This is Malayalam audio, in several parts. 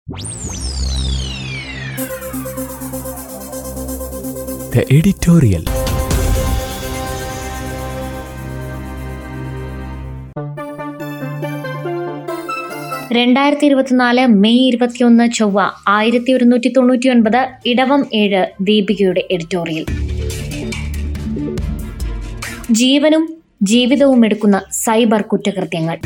The editorial. രണ്ടായിരത്തി ഇരുപത്തിനാല് മെയ് ഇരുപത്തിയൊന്ന് ചൊവ്വ ആയിരത്തി ഒരുന്നൂറ്റി തൊണ്ണൂറ്റി ഒൻപത് ഇടവം ഏഴ് ദീപികയുടെ എഡിറ്റോറിയൽ ജീവനും ജീവിതവും എടുക്കുന്ന സൈബർ കുറ്റകൃത്യങ്ങൾ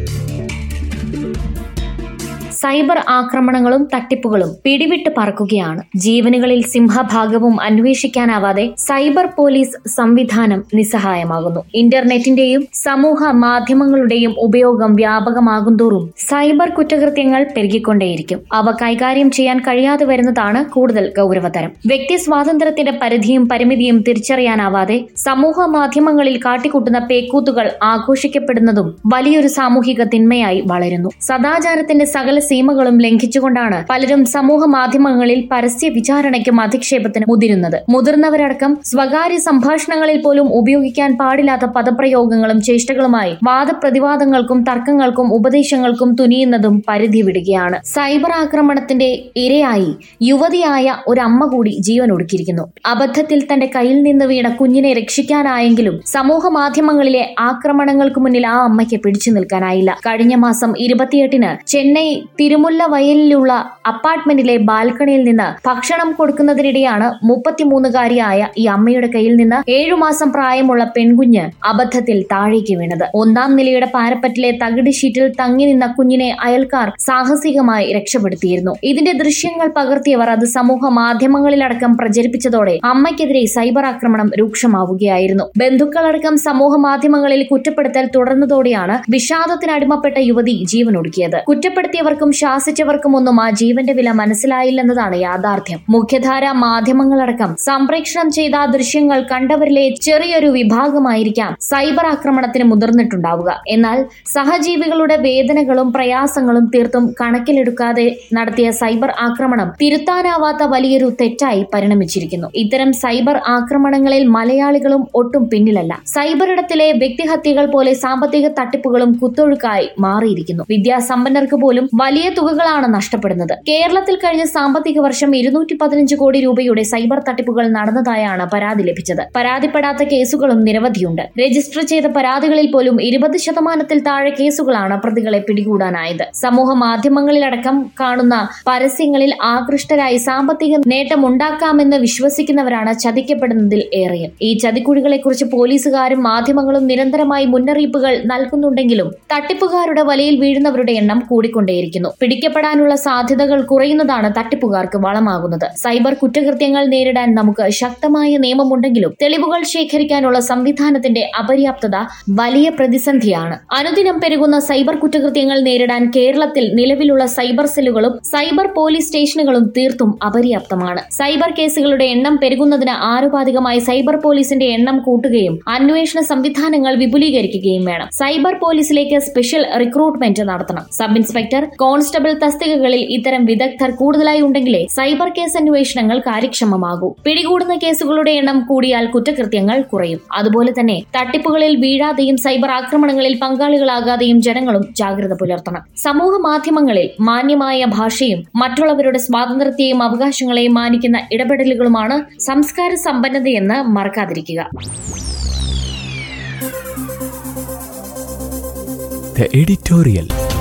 സൈബർ ആക്രമണങ്ങളും തട്ടിപ്പുകളും പിടിവിട്ട് പറക്കുകയാണ് ജീവനുകളിൽ സിംഹഭാഗവും അന്വേഷിക്കാനാവാതെ സൈബർ പോലീസ് സംവിധാനം നിസ്സഹായമാകുന്നു ഇന്റർനെറ്റിന്റെയും സമൂഹ മാധ്യമങ്ങളുടെയും ഉപയോഗം വ്യാപകമാകുന്തോറും സൈബർ കുറ്റകൃത്യങ്ങൾ പെരുകിക്കൊണ്ടേയിരിക്കും അവ കൈകാര്യം ചെയ്യാൻ കഴിയാതെ വരുന്നതാണ് കൂടുതൽ ഗൗരവതരം വ്യക്തി സ്വാതന്ത്ര്യത്തിന്റെ പരിധിയും പരിമിതിയും തിരിച്ചറിയാനാവാതെ സമൂഹ മാധ്യമങ്ങളിൽ കാട്ടിക്കൂട്ടുന്ന പേക്കൂത്തുകൾ ആഘോഷിക്കപ്പെടുന്നതും വലിയൊരു സാമൂഹിക തിന്മയായി വളരുന്നു സദാചാരത്തിന്റെ സകല സീമകളും ലംഘിച്ചുകൊണ്ടാണ് പലരും സമൂഹ മാധ്യമങ്ങളിൽ പരസ്യ വിചാരണയ്ക്കും അധിക്ഷേപത്തിന് മുതിരുന്നത് മുതിർന്നവരടക്കം സ്വകാര്യ സംഭാഷണങ്ങളിൽ പോലും ഉപയോഗിക്കാൻ പാടില്ലാത്ത പദപ്രയോഗങ്ങളും ചേഷ്ടകളുമായി വാദപ്രതിവാദങ്ങൾക്കും തർക്കങ്ങൾക്കും ഉപദേശങ്ങൾക്കും തുനിയുന്നതും പരിധി വിടുകയാണ് സൈബർ ആക്രമണത്തിന്റെ ഇരയായി യുവതിയായ ഒരു അമ്മ കൂടി ജീവൻ ഒടുക്കിയിരിക്കുന്നു അബദ്ധത്തിൽ തന്റെ കയ്യിൽ നിന്ന് വീണ കുഞ്ഞിനെ രക്ഷിക്കാനായെങ്കിലും സമൂഹ മാധ്യമങ്ങളിലെ ആക്രമണങ്ങൾക്ക് മുന്നിൽ ആ അമ്മയ്ക്ക് പിടിച്ചു നിൽക്കാനായില്ല കഴിഞ്ഞ മാസം ഇരുപത്തിയെട്ടിന് ചെന്നൈ തിരുമുല്ല വയലിലുള്ള അപ്പാർട്ട്മെന്റിലെ ബാൽക്കണിയിൽ നിന്ന് ഭക്ഷണം കൊടുക്കുന്നതിനിടെയാണ് മുപ്പത്തിമൂന്നുകാരിയായ ഈ അമ്മയുടെ കയ്യിൽ നിന്ന് ഏഴുമാസം പ്രായമുള്ള പെൺകുഞ്ഞ് അബദ്ധത്തിൽ താഴേക്ക് വീണത് ഒന്നാം നിലയുടെ പാരപ്പറ്റിലെ തകിട് ഷീറ്റിൽ തങ്ങി നിന്ന കുഞ്ഞിനെ അയൽക്കാർ സാഹസികമായി രക്ഷപ്പെടുത്തിയിരുന്നു ഇതിന്റെ ദൃശ്യങ്ങൾ പകർത്തിയവർ അത് സമൂഹ മാധ്യമങ്ങളിലടക്കം പ്രചരിപ്പിച്ചതോടെ അമ്മയ്ക്കെതിരെ സൈബർ ആക്രമണം രൂക്ഷമാവുകയായിരുന്നു ബന്ധുക്കളടക്കം സമൂഹ മാധ്യമങ്ങളിൽ കുറ്റപ്പെടുത്തൽ തുടർന്നതോടെയാണ് വിഷാദത്തിനടിമപ്പെട്ട യുവതി ജീവനൊടുക്കിയത് കുറ്റപ്പെടുത്തിയവർക്കും ശാസിച്ചവർക്കും ഒന്നും ആ ജീവന്റെ വില മനസ്സിലായില്ലെന്നതാണ് യാഥാർത്ഥ്യം മുഖ്യധാര മാധ്യമങ്ങളടക്കം സംപ്രേഷണം ചെയ്ത ആ ദൃശ്യങ്ങൾ കണ്ടവരിലെ ചെറിയൊരു വിഭാഗമായിരിക്കാം സൈബർ ആക്രമണത്തിന് മുതിർന്നിട്ടുണ്ടാവുക എന്നാൽ സഹജീവികളുടെ വേദനകളും പ്രയാസങ്ങളും തീർത്തും കണക്കിലെടുക്കാതെ നടത്തിയ സൈബർ ആക്രമണം തിരുത്താനാവാത്ത വലിയൊരു തെറ്റായി പരിണമിച്ചിരിക്കുന്നു ഇത്തരം സൈബർ ആക്രമണങ്ങളിൽ മലയാളികളും ഒട്ടും പിന്നിലല്ല സൈബർ ഇടത്തിലെ വ്യക്തിഹത്യകൾ പോലെ സാമ്പത്തിക തട്ടിപ്പുകളും കുത്തൊഴുക്കായി മാറിയിരിക്കുന്നു വിദ്യാസമ്പന്നർക്ക് പോലും വലിയ തുകകളാണ് നഷ്ടപ്പെടുന്നത് കേരളത്തിൽ കഴിഞ്ഞ സാമ്പത്തിക വർഷം ഇരുന്നൂറ്റി പതിനഞ്ച് കോടി രൂപയുടെ സൈബർ തട്ടിപ്പുകൾ നടന്നതായാണ് പരാതി ലഭിച്ചത് പരാതിപ്പെടാത്ത കേസുകളും നിരവധിയുണ്ട് രജിസ്റ്റർ ചെയ്ത പരാതികളിൽ പോലും ഇരുപത് ശതമാനത്തിൽ താഴെ കേസുകളാണ് പ്രതികളെ പിടികൂടാനായത് സമൂഹ മാധ്യമങ്ങളിലടക്കം കാണുന്ന പരസ്യങ്ങളിൽ ആകൃഷ്ടരായി സാമ്പത്തിക നേട്ടം ഉണ്ടാക്കാമെന്ന് വിശ്വസിക്കുന്നവരാണ് ചതിക്കപ്പെടുന്നതിൽ ഏറെയും ഈ ചതിക്കുഴികളെക്കുറിച്ച് പോലീസുകാരും മാധ്യമങ്ങളും നിരന്തരമായി മുന്നറിയിപ്പുകൾ നൽകുന്നുണ്ടെങ്കിലും തട്ടിപ്പുകാരുടെ വലയിൽ വീഴുന്നവരുടെ എണ്ണം കൂടിക്കൊണ്ടേയിരിക്കുന്നു പിടിക്കപ്പെടാനുള്ള സാധ്യതകൾ കുറയുന്നതാണ് തട്ടിപ്പുകാർക്ക് വളമാകുന്നത് സൈബർ കുറ്റകൃത്യങ്ങൾ നേരിടാൻ നമുക്ക് ശക്തമായ നിയമമുണ്ടെങ്കിലും തെളിവുകൾ ശേഖരിക്കാനുള്ള സംവിധാനത്തിന്റെ അപര്യാപ്തത വലിയ പ്രതിസന്ധിയാണ് അനുദിനം പെരുകുന്ന സൈബർ കുറ്റകൃത്യങ്ങൾ നേരിടാൻ കേരളത്തിൽ നിലവിലുള്ള സൈബർ സെല്ലുകളും സൈബർ പോലീസ് സ്റ്റേഷനുകളും തീർത്തും അപര്യാപ്തമാണ് സൈബർ കേസുകളുടെ എണ്ണം പെരുകുന്നതിന് ആനുപാതികമായി സൈബർ പോലീസിന്റെ എണ്ണം കൂട്ടുകയും അന്വേഷണ സംവിധാനങ്ങൾ വിപുലീകരിക്കുകയും വേണം സൈബർ പോലീസിലേക്ക് സ്പെഷ്യൽ റിക്രൂട്ട്മെന്റ് നടത്തണം സബ് ഇൻസ്പെക്ടർ കോൺസ്റ്റബിൾ തസ്തികകളിൽ ഇത്തരം വിദഗ്ധർ കൂടുതലായി ഉണ്ടെങ്കിലേ സൈബർ കേസ് അന്വേഷണങ്ങൾ കാര്യക്ഷമമാകൂ പിടികൂടുന്ന കേസുകളുടെ എണ്ണം കൂടിയാൽ കുറ്റകൃത്യങ്ങൾ കുറയും അതുപോലെ തന്നെ തട്ടിപ്പുകളിൽ വീഴാതെയും സൈബർ ആക്രമണങ്ങളിൽ പങ്കാളികളാകാതെയും ജനങ്ങളും ജാഗ്രത പുലർത്തണം സമൂഹ മാധ്യമങ്ങളിൽ മാന്യമായ ഭാഷയും മറ്റുള്ളവരുടെ സ്വാതന്ത്ര്യത്തെയും അവകാശങ്ങളെയും മാനിക്കുന്ന ഇടപെടലുകളുമാണ് സംസ്കാര സമ്പന്നതയെന്ന് മറക്കാതിരിക്കുക The editorial.